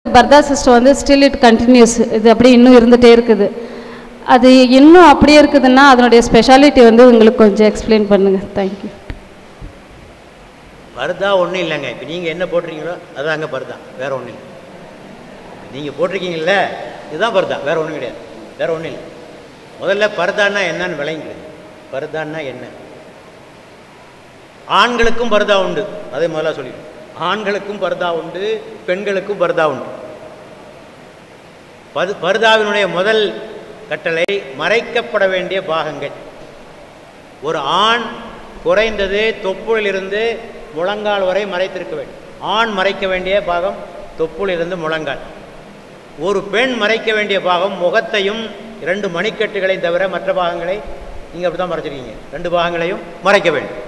பர்தா system வந்து still it continues இது அப்படி இன்னும் இருந்துகிட்டே இருக்குது அது இன்னும் அப்படியே இருக்குதுன்னா அதனுடைய ஸ்பெஷாலிட்டி வந்து உங்களுக்கு கொஞ்சம் எக்ஸ்பிளைன் பண்ணுங்கள் தேங்க்யூ பர்தா ஒன்றும் இல்லைங்க இப்போ நீங்கள் என்ன போட்டிருக்கீங்களோ அதான் அங்கே பர்தா வேற ஒன்றும் இல்லை நீங்கள் போட்டிருக்கீங்கல்ல இதுதான் பர்தா வேற ஒன்றும் கிடையாது வேற ஒன்றும் இல்லை முதல்ல பர்தான்னா என்னன்னு விளங்கிக்கிறது பர்தான்னா என்ன ஆண்களுக்கும் பர்தா உண்டு அதே முதல்ல சொல்லிடுறேன் ஆண்களுக்கும் பர்தா உண்டு பெண்களுக்கும் பர்தா உண்டு பது பர்தாவினுடைய முதல் கட்டளை மறைக்கப்பட வேண்டிய பாகங்கள் ஒரு ஆண் குறைந்தது தொப்புளிலிருந்து முழங்கால் வரை மறைத்திருக்க வேண்டும் ஆண் மறைக்க வேண்டிய பாகம் தொப்புளிலிருந்து முழங்கால் ஒரு பெண் மறைக்க வேண்டிய பாகம் முகத்தையும் இரண்டு மணிக்கட்டுகளை தவிர மற்ற பாகங்களை நீங்கள் அப்படி தான் மறைச்சிருக்கீங்க ரெண்டு பாகங்களையும் மறைக்க வேண்டும்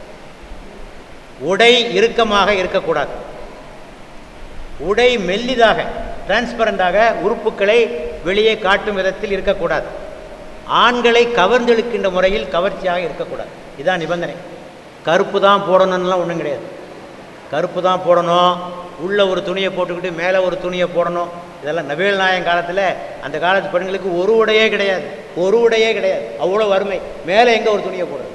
உடை இறுக்கமாக இருக்கக்கூடாது உடை மெல்லிதாக டிரான்ஸ்பரண்டாக உறுப்புகளை வெளியே காட்டும் விதத்தில் இருக்கக்கூடாது ஆண்களை கவர்ந்தெழுக்கின்ற முறையில் கவர்ச்சியாக இருக்கக்கூடாது இதான் நிபந்தனை கருப்பு தான் போடணும்னுலாம் ஒன்றும் கிடையாது கருப்பு தான் போடணும் உள்ள ஒரு துணியை போட்டுக்கிட்டு மேலே ஒரு துணியை போடணும் இதெல்லாம் நவீன நாயன் காலத்தில் அந்த காலத்து பெண்களுக்கு ஒரு உடையே கிடையாது ஒரு உடையே கிடையாது அவ்வளோ வறுமை மேலே எங்கே ஒரு துணியை போடுறது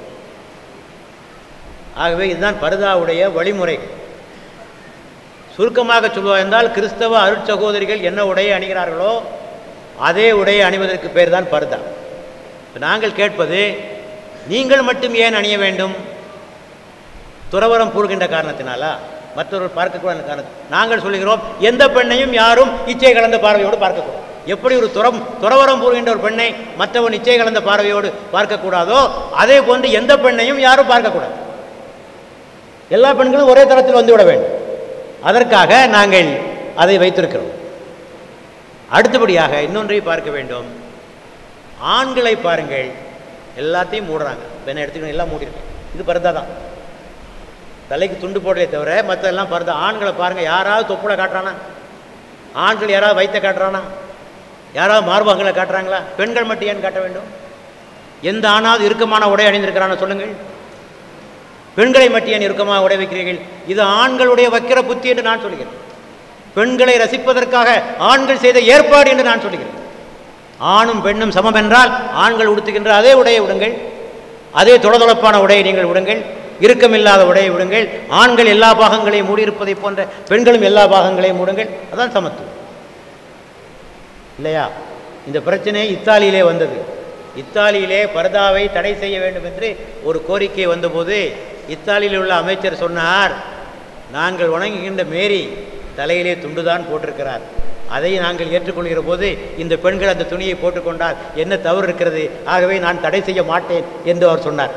ஆகவே இதுதான் பர்தாவுடைய வழிமுறை சுருக்கமாக சொல்வதா என்றால் கிறிஸ்தவ அருட்சகோதரிகள் என்ன உடையை அணிகிறார்களோ அதே உடையை அணிவதற்கு பேர் தான் பர்தா இப்ப நாங்கள் கேட்பது நீங்கள் மட்டும் ஏன் அணிய வேண்டும் துறவரம் பூர்கின்ற காரணத்தினாலா மற்றவர்கள் பார்க்கக்கூடாத காரணம் நாங்கள் சொல்லுகிறோம் எந்த பெண்ணையும் யாரும் இச்சை கலந்த பார்வையோடு பார்க்கக்கூடாது எப்படி ஒரு துறம் துறவரம் பூர்கின்ற ஒரு பெண்ணை மற்றவன் இச்சை கலந்த பார்வையோடு பார்க்கக்கூடாதோ அதே போன்று எந்த பெண்ணையும் யாரும் பார்க்கக்கூடாது எல்லா பெண்களும் ஒரே தரத்தில் வந்துவிட வேண்டும் அதற்காக நாங்கள் அதை வைத்திருக்கிறோம் அடுத்தபடியாக இன்னொன்றை பார்க்க வேண்டும் ஆண்களை பாருங்கள் எல்லாத்தையும் மூடுறாங்க பெண்ணை எடுத்துக்கணும் எல்லாம் மூடிருக்கேன் இது பருதா தான் தலைக்கு துண்டு போடுறதே தவிர மற்ற எல்லாம் பருதா ஆண்களை பாருங்க யாராவது தொப்புளை காட்டுறானா ஆண்கள் யாராவது வைத்த காட்டுறானா யாராவது மார்பகங்களை காட்டுறாங்களா பெண்கள் மட்டும் ஏன் காட்ட வேண்டும் எந்த ஆணாவது இறுக்கமான உடை அணிந்திருக்கிறான சொல்லுங்கள் பெண்களை மட்டும் ஏன் இறுக்கமாக உடை வைக்கிறீர்கள் இது ஆண்களுடைய வக்கிர புத்தி என்று நான் சொல்கிறேன் பெண்களை ரசிப்பதற்காக ஆண்கள் செய்த ஏற்பாடு என்று நான் சொல்கிறேன் ஆணும் பெண்ணும் சமம் என்றால் ஆண்கள் உடுத்துகின்ற அதே உடையை விடுங்கள் அதே தொளதொளப்பான உடையை நீங்கள் விடுங்கள் இறுக்கமில்லாத உடையை விடுங்கள் ஆண்கள் எல்லா பாகங்களையும் மூடியிருப்பதைப் போன்ற பெண்களும் எல்லா பாகங்களையும் மூடுங்கள் அதான் சமத்துவம் இல்லையா இந்த பிரச்சனை இத்தாலியிலே வந்தது இத்தாலியிலே பர்தாவை தடை செய்ய வேண்டும் என்று ஒரு கோரிக்கை வந்தபோது இத்தாலியில் உள்ள அமைச்சர் சொன்னார் நாங்கள் வணங்குகின்ற மேரி தலையிலே துண்டுதான் போட்டிருக்கிறார் அதை நாங்கள் ஏற்றுக்கொள்கிற போது இந்த பெண்கள் அந்த துணியை போட்டுக்கொண்டால் என்ன தவறு இருக்கிறது ஆகவே நான் தடை செய்ய மாட்டேன் என்று அவர் சொன்னார்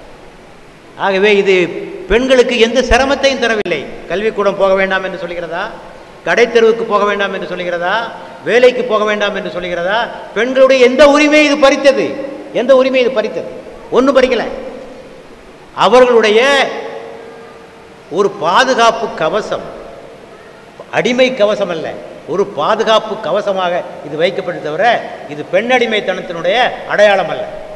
ஆகவே இது பெண்களுக்கு எந்த சிரமத்தையும் தரவில்லை கல்விக்கூடம் போக வேண்டாம் என்று சொல்கிறதா கடைத்தெருவுக்கு போக வேண்டாம் என்று சொல்கிறதா வேலைக்கு போக வேண்டாம் என்று சொல்கிறதா பெண்களுடைய எந்த உரிமையை இது பறித்தது எந்த உரிமையை இது பறித்தது ஒன்றும் பறிக்கல அவர்களுடைய ஒரு பாதுகாப்பு கவசம் அடிமை கவசம் அல்ல ஒரு பாதுகாப்பு கவசமாக இது வைக்கப்பட்டு தவிர இது பெண்ணடிமைத்தனத்தினுடைய அடையாளம் அல்ல